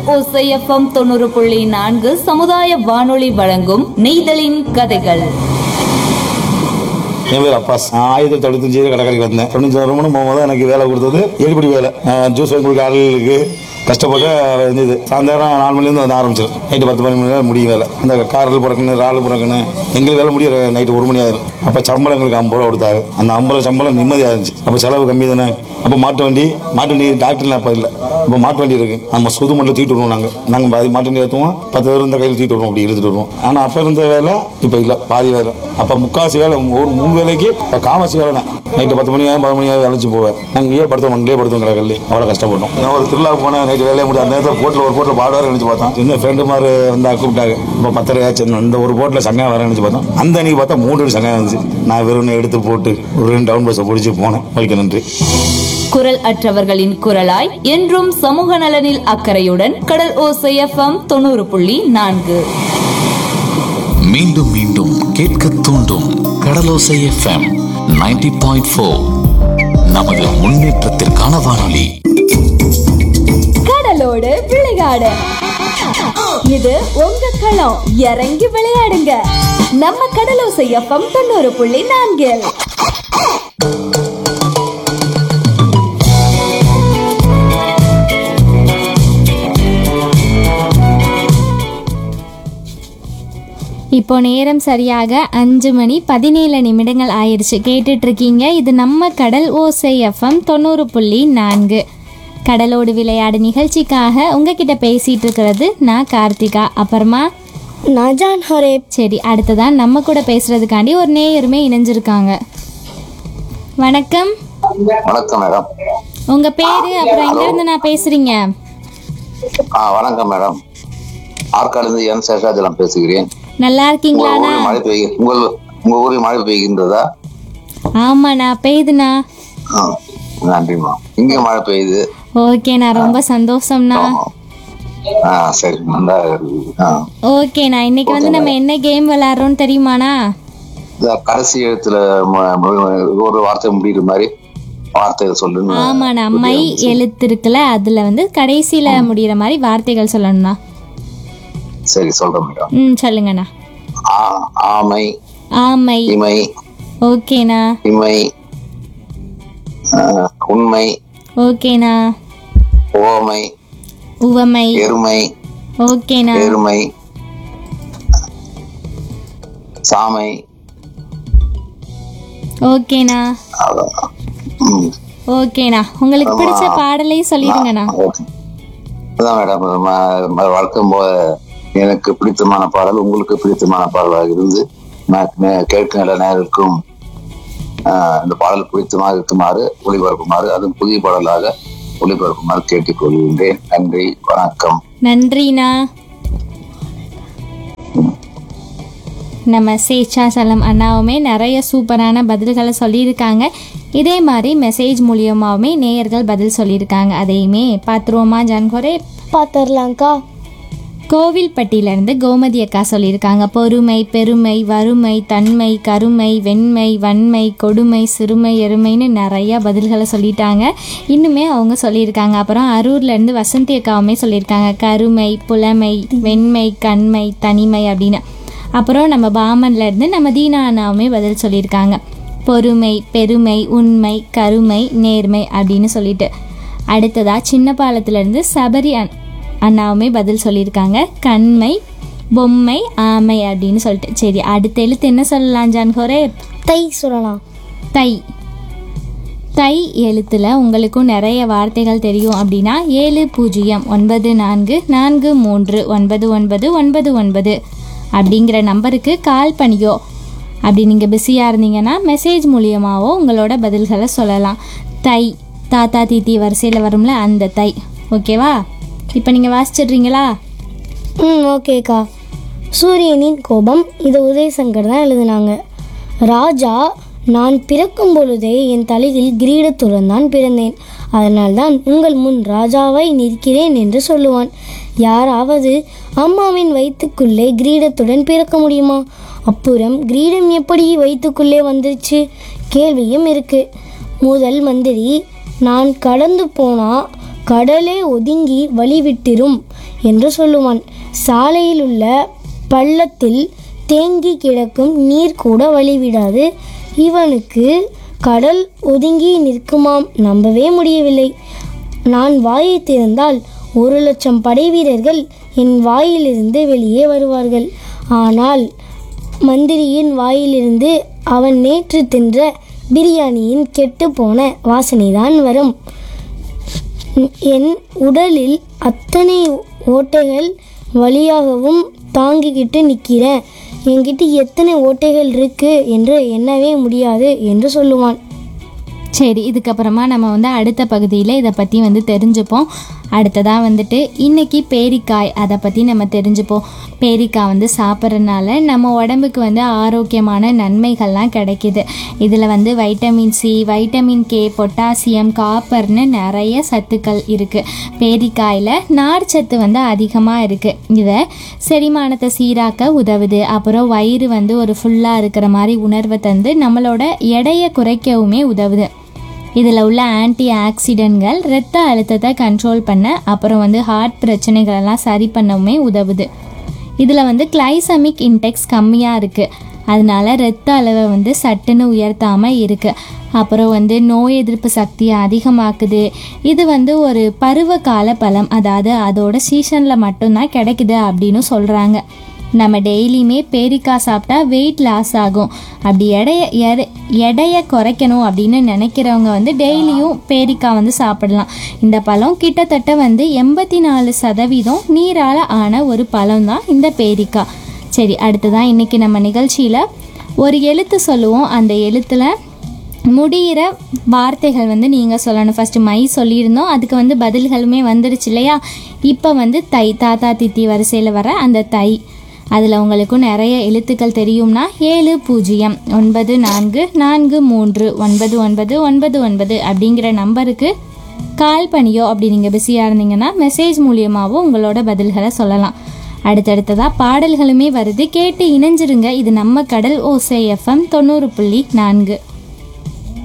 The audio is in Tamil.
ஓசைஎஃப்எம் தொண்ணூறு புள்ளி நான்கு சமுதாய வானொலி வழங்கும் நெய்தலின் கதைகள் என் பேர் அப்பாஸ் நான் ஆயிரத்தி தொண்ணூத்தஞ்சு கடற்கரைக்கு வந்தேன் தொண்ணூத்தி வருமானம் போகும்போது எனக்கு வேலை கொடுத்தது எடுபடி வேலை அஹ் ஜூஸ் வாங்கி கொடுக்க ஆளுகளுக்கு கஷ்டப்பட்டு இருந்தது சாயந்தரம் நாலு மணிலேருந்து வந்து ஆரம்பிச்சிடும் நைட்டு பத்து மணி நேரம் முடியும் வேலை அந்த காரில் பிறக்கணும் ரால் பிறக்கணும் எங்களுக்கு வேலை முடிய நைட்டு ஒரு மணி ஆயிரும் அப்போ சம்பளம் எங்களுக்கு ஐம்பது ரூபா கொடுத்தாரு அந்த ஐம்பது சம்பளம் நிம்மதியாக இருந்துச்சு அப்போ செலவு கம்மி தானே அப்போ மாட்டு வண்டி மாட்டு வண்டி டாக்டர்லாம் அப்போ இல்லை இப்போ மாட்டு வண்டி இருக்கு நம்ம சுது மட்டும் தூக்கிட்டு வருவோம் நாங்கள் நாங்கள் பாதி மாட்டு வண்டி ஏற்றுவோம் பத்து பேர் இந்த கையில் தூக்கிட்டு வருவோம் அப்படி எடுத்துட்டு வருவோம் ஆனால் அப்போ இருந்த வேலை இப்போ இல்லை பாதி வேலை அப்போ முக்காசி வேலை ஒரு மூணு வேலைக்கு இப்போ காமாசி வேலை தான் நைட்டு பத்து மணி ஆகும் பதினொரு மணி ஆகும் அழைச்சி போவேன் நாங்கள் இங்கே படுத்தோம் அங்கேயே படுத்தோம் கடற்கல்லே அவ்வளோ கஷ்டப்பட்டோம் நான் ஒரு திருவிழாவுக்கு போனேன் நைட்டு வேலையை முடியும் அந்த நேரத்தில் போட்டில் ஒரு போட்டில் பாடுவார் நினச்சி பார்த்தோம் சின்ன ஃப்ரெண்டு மாதிரி வந்தா கூப்பிட்டாங்க இப்போ பத்தரை ஆச்சு இந்த ஒரு போட்டில் சங்கம் வர நினச்சி பார்த்தோம் அந்த அன்னைக்கு பார்த்தா மூணு சங்கம் இருந்துச்சு நான் வெறும் எடுத்து போட்டு ஒரு ரெண்டு டவுன் பஸ்ஸை பிடிச்சி போனேன் ஓகே நன்றி குரல் அற்றவர்களின் குரலாய் என்றும் சமூக நலனில் அக்கறையுடன் கடல் ஓசைஎஃப்எம் தொண்ணூறு புள்ளி நான்கு மீண்டும் மீண்டும் கேட்க தூண்டும் கடலோசை எஃப்எம் 90.4 பாயிண்ட் ஃபோர் நமது முன்னேற்றத்திற்கான வானொலி கடலோடு விளையாடு இது உங்க களம் இறங்கி விளையாடுங்க நம்ம கடலோசை எஃப்எம் தொண்ணூறு புள்ளி நான்கில் இப்போ நேரம் சரியாக அஞ்சு மணி பதினேழு நிமிடங்கள் ஆயிடுச்சு கேட்டுட்டு இருக்கீங்க இது நம்ம கடல் ஓசை எஃப்எம் தொண்ணூறு புள்ளி நான்கு கடலோடு விளையாடு நிகழ்ச்சிக்காக உங்ககிட்ட பேசிட்டு இருக்கிறது நான் கார்த்திகா அப்புறமா நஜான் ஹரேப் சரி அடுத்ததான் நம்ம கூட பேசுறதுக்காண்டி ஒரு நேயருமே இணைஞ்சிருக்காங்க வணக்கம் வணக்கம் மேடம் உங்க பேரு அப்புறம் எங்க இருந்து நான் பேசுறீங்க ஆ வணக்கம் மேடம் ஆற்காடுந்து என் சேஷாஜலம் பேசுகிறேன் நல்லா உங்க இருக்கீங்களாண்ணா ஊரில் மழை பெய்ய உங்கள் உங்க ஊரில் மழை பெய்கின்றதா ஆமாண்ணா பெய்யுதுண்ணா ஆ, நன்றிம்மா இங்க மழை பெய்யுது ஓகேண்ணா ரொம்ப சந்தோஷம்ண்ணா ஆமா. ஆ சரி நல்லா இருக்குது. ஆ ஓகேண்ணா இன்னைக்கு வந்து நம்ம என்ன கேம் விளையாடுறோம்னு தெரியுமாண்ணா இந்த கடைசி எழுத்துல ம- ம- ஒரு வார்த்தை முடிகிற மாதிரி வார்த்தை சொல்லுங்க ஆமாண்ணா மை எழுத்து இருக்குல்ல அதுல வந்து கடைசியில முடியிற மாதிரி வார்த்தைகள் சொல்லணும்ண்ணா சரி சொல்றேன் மேடம் ம் சொல்லுங்கண்ணா ஆ ஆமை ஆமை இமை ஓகேண்ணா இமை ஆ, உண்மை ஓகேண்ணா ஓமை உவமை எருமை ஓகேண்ணா எருமை சாமை ஓகேண்ணா அவ்வளவுதான். ம். ஓகேண்ணா உங்களுக்கு பிடிச்ச பாடலையும் சொல்லிடுங்கண்ணா ஓகே. அதான் மேடம் ம- ம- வழக்கம் போல எனக்கு பிடித்தமான பாடல் உங்களுக்கு பிடித்தமான பாடலாக இருந்து நான் நே- கேட்கும் எல்லா நேருக்கும் ஆஹ், இந்த பாடல் பிடித்தமாக இருக்குமாறு ஒளிபரப்புமாறு அதுவும் புதிய பாடலாக ஒளிபரப்புமாறு கேட்டுக்கொள்கின்றேன் நன்றி வணக்கம் நன்றிண்ணா நம்ம சேச்சாசலம் அண்ணாவுமே நிறைய சூப்பரான பதில்களை சொல்லியிருக்காங்க இதே மாதிரி மெசேஜ் மூலியமாகவுமே நேயர்கள் பதில் சொல்லியிருக்காங்க அதையுமே பார்த்துருவோமா ஜான்கோரே பார்த்துடலாங்க்கா கோவில்பட்டியிலேருந்து கோமதி அக்கா சொல்லியிருக்காங்க பொறுமை பெருமை வறுமை தன்மை கருமை வெண்மை வன்மை கொடுமை சிறுமை எருமைன்னு நிறைய பதில்களை சொல்லிட்டாங்க இன்னுமே அவங்க சொல்லியிருக்காங்க அப்புறம் அரூர்லேருந்து வசந்தி அக்காவுமே சொல்லியிருக்காங்க கருமை புலமை வெண்மை கண்மை தனிமை அப்படின்னு அப்புறம் நம்ம பாமன்லேருந்து நம்ம தீனா அண்ணாவுமே பதில் சொல்லியிருக்காங்க பொறுமை பெருமை உண்மை கருமை நேர்மை அப்படின்னு சொல்லிட்டு அடுத்ததா சின்ன பாலத்திலேருந்து சபரி அண் அண்ணாவுமே பதில் சொல்லியிருக்காங்க கண்மை பொம்மை ஆமை அப்படின்னு சொல்லிட்டு சரி அடுத்த எழுத்து என்ன சொல்லலாம் ஜான்ஹோரே தை சொல்லலாம் தை தை எழுத்தில் உங்களுக்கும் நிறைய வார்த்தைகள் தெரியும் அப்படின்னா ஏழு பூஜ்ஜியம் ஒன்பது நான்கு நான்கு மூன்று ஒன்பது ஒன்பது ஒன்பது ஒன்பது அப்படிங்கிற நம்பருக்கு கால் பண்ணியோ அப்படி நீங்கள் பிஸியாக இருந்தீங்கன்னா மெசேஜ் மூலியமாகவோ உங்களோட பதில்களை சொல்லலாம் தை தாத்தா தீத்தி வரிசையில் வரும்ல அந்த தை ஓகேவா இப்போ நீங்கள் வாசிச்சிடுறீங்களா ம் ஓகேக்கா சூரியனின் கோபம் இது உதயசங்கர் தான் எழுதினாங்க ராஜா நான் பிறக்கும் பொழுதே என் தலையில் கிரீடத்துடன் தான் பிறந்தேன் அதனால்தான் உங்கள் முன் ராஜாவை நிற்கிறேன் என்று சொல்லுவான் யாராவது அம்மாவின் வயிற்றுக்குள்ளே கிரீடத்துடன் பிறக்க முடியுமா அப்புறம் கிரீடம் எப்படி வயிற்றுக்குள்ளே வந்துருச்சு கேள்வியும் இருக்கு முதல் மந்திரி நான் கடந்து போனா கடலே ஒதுங்கி வழிவிட்டிரும் என்று சொல்லுவான் சாலையில் உள்ள பள்ளத்தில் தேங்கி கிடக்கும் நீர் கூட வழிவிடாது இவனுக்கு கடல் ஒதுங்கி நிற்குமாம் நம்பவே முடியவில்லை நான் வாயை திறந்தால் ஒரு லட்சம் படை வீரர்கள் என் வாயிலிருந்து வெளியே வருவார்கள் ஆனால் மந்திரியின் வாயிலிருந்து அவன் நேற்று தின்ற பிரியாணியின் கெட்டுப்போன வாசனைதான் வரும் என் உடலில் அத்தனை ஓட்டைகள் வழியாகவும் தாங்கிக்கிட்டு நிற்கிறேன் என்கிட்ட எத்தனை ஓட்டைகள் இருக்கு என்று எண்ணவே முடியாது என்று சொல்லுவான் சரி இதுக்கப்புறமா நம்ம வந்து அடுத்த பகுதியில் இதை பற்றி வந்து தெரிஞ்சுப்போம் அடுத்ததாக வந்துட்டு இன்னைக்கு பேரிக்காய் அதை பற்றி நம்ம தெரிஞ்சுப்போம் பேரிக்காய் வந்து சாப்பிட்றதுனால நம்ம உடம்புக்கு வந்து ஆரோக்கியமான நன்மைகள்லாம் கிடைக்கிது இதில் வந்து vitamin C vitamin K potassium காப்பர்னு நிறைய சத்துக்கள் இருக்குது பேரிக்காயில் நார்ச்சத்து வந்து அதிகமாக இருக்குது இதை செரிமானத்தை சீராக்க உதவுது அப்புறம் வயிறு வந்து ஒரு ஃபுல்லாக இருக்கிற மாதிரி உணர்வை தந்து நம்மளோட எடையை குறைக்கவுமே உதவுது இதில் உள்ள ஆன்டி ஆக்சிடென்ட்கள் இரத்த அழுத்தத்தை கண்ட்ரோல் பண்ண அப்புறம் வந்து ஹார்ட் பிரச்சனைகளெல்லாம் சரி பண்ணவுமே உதவுது இதில் வந்து கிளைசமிக் இன்டெக்ஸ் கம்மியாக இருக்குது அதனால இரத்த அளவை வந்து சட்டுன்னு உயர்த்தாமல் இருக்குது அப்புறம் வந்து நோய் எதிர்ப்பு சக்தியை அதிகமாக்குது இது வந்து ஒரு பருவகால பழம் அதாவது அதோட சீசனில் மட்டும்தான் கிடைக்குது அப்படின்னு சொல்கிறாங்க நம்ம டெய்லியுமே பேரிக்காய் சாப்பிட்டா வெயிட் லாஸ் ஆகும் அப்படி எடைய எடை எடையை குறைக்கணும் அப்படின்னு நினைக்கிறவங்க வந்து டெய்லியும் பேரிக்காய் வந்து சாப்பிடலாம் இந்த பழம் கிட்டத்தட்ட வந்து எண்பத்தி நாலு சதவீதம் நீரால் ஆன ஒரு பழம் தான் இந்த பேரிக்காய் சரி அடுத்ததான் இன்னைக்கு நம்ம நிகழ்ச்சியில் ஒரு எழுத்து சொல்லுவோம் அந்த எழுத்தில் முடிகிற வார்த்தைகள் வந்து நீங்கள் சொல்லணும் ஃபஸ்ட்டு மை சொல்லியிருந்தோம் அதுக்கு வந்து பதில்களுமே வந்துடுச்சு இல்லையா இப்போ வந்து தை தாத்தா தித்தி வரிசையில் வர அந்த தை அதில் உங்களுக்கும் நிறைய எழுத்துக்கள் தெரியும்னா ஏழு பூஜ்ஜியம் ஒன்பது நான்கு நான்கு மூன்று ஒன்பது ஒன்பது ஒன்பது ஒன்பது அப்படிங்கிற நம்பருக்கு கால் பண்ணியோ அப்படி நீங்கள் பிஸியாக இருந்தீங்கன்னா மெசேஜ் மூலியமாகவும் உங்களோட பதில்களை சொல்லலாம் அடுத்தடுத்ததாக பாடல்களுமே வருது கேட்டு இணைஞ்சிருங்க இது நம்ம கடல் ஓசை எஃப்எம் தொண்ணூறு புள்ளி நான்கு